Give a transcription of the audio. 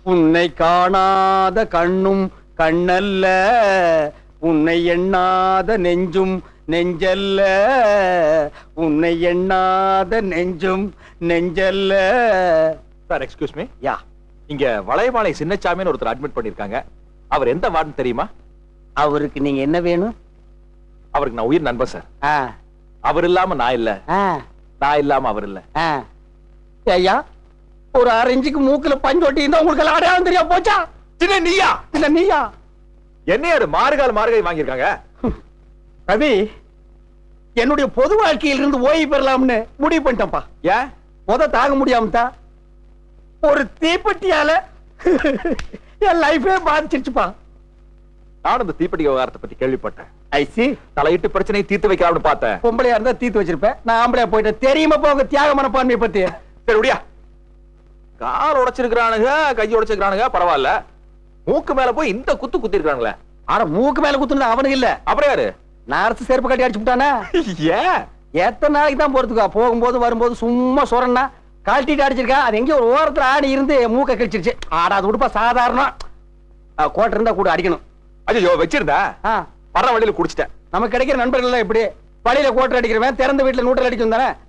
உன்னை காணாத கண்ணும் கண்ணல்ல உன்னை எண்ணாத நெஞ்சும் நெஞ்சல்ல உன்னை எண்ணாத நெஞ்சும் நெஞ்சல்ல சார் எக்ஸ்கியூஸ் மீ யா இங்க வளையமாலை சின்னச்சாமின்னு ஒருத்தர் அட்மிட் பண்ணிருக்காங்க அவர் எந்த வார்டுன்னு தெரியுமா அவருக்கு நீங்க என்ன வேணும் அவருக்கு நான் உயிர் நண்பன் சார் ஆ அவர் இல்லாம நான் இல்ல ஆ நான் இல்லாம அவர் இல்ல ஆ ஐயா ஒரு அரை இன்ச்சுக்கு மூக்குல பஞ்சு ஒட்டி இருந்தா உங்களுக்கு எல்லாம் அடையாளம் தெரியா போச்சா சின்ன நீயா இல்ல நீயா என்ன யாரு மாறுகால் மாறுகை வாங்கியிருக்காங்க ரவி என்னுடைய பொது வாழ்க்கையில இருந்து ஓய்வு பெறலாம்னு முடிவு பண்ணிட்டேன்ப்பா ஏன் முத தாங்க முடியாம தான் ஒரு தீப்பெட்டியால என் லைஃபே பாதிச்சிருச்சுப்பா நானும் இந்த தீப்பெட்டி விவகாரத்தை பத்தி கேள்விப்பட்டேன் ஐசி தலையிட்டு பிரச்சனையை தீர்த்து வைக்கலாம்னு பார்த்தேன் பொம்பளையா இருந்தா தீத்து வச்சிருப்பேன் நான் ஆம்பளையா போயிட்டேன் தெரியுமாப்பா உங்க தியாக மனப்பான்மையை பத்தி சரி விடியா கால் உடைச்சிருக்கிறானுங்க கை உடைச்சிருக்கானுங்க பரவாயில்ல மூக்கு மேல போய் இந்த குத்து குத்தி இருக்கானுங்களே ஆனா மூக்கு மேல குத்துனது அவனுக்கு இல்ல அப்புறம் யாரு நான் அரசு செருப்பு கட்டி அடிச்சு விட்டானே ஏன் எத்தனை நாளைக்கு தான் போறதுக்கா போகும்போது வரும்போது சும்மா சொரன்னா கழட்டிட்டு அடிச்சிருக்கா அது எங்கேயோ ஒரு ஓரத்துல ஆணி இருந்து மூக்க கழிச்சிருச்சு ஆடா அது விடுப்பா சாதாரணம் ஆ, கோட்டை இருந்தா கூட அடிக்கணும் ஐயோ வச்சிருந்தா ஆ வர வழியில குடிச்சிட்டேன் நமக்கு கிடைக்கிற நண்பர்கள் எல்லாம் இப்படி வழியில கோட்டை அடிக்கிறவன் திறந்த வீட்டுல நூட்டல் அடிக்கும் தானே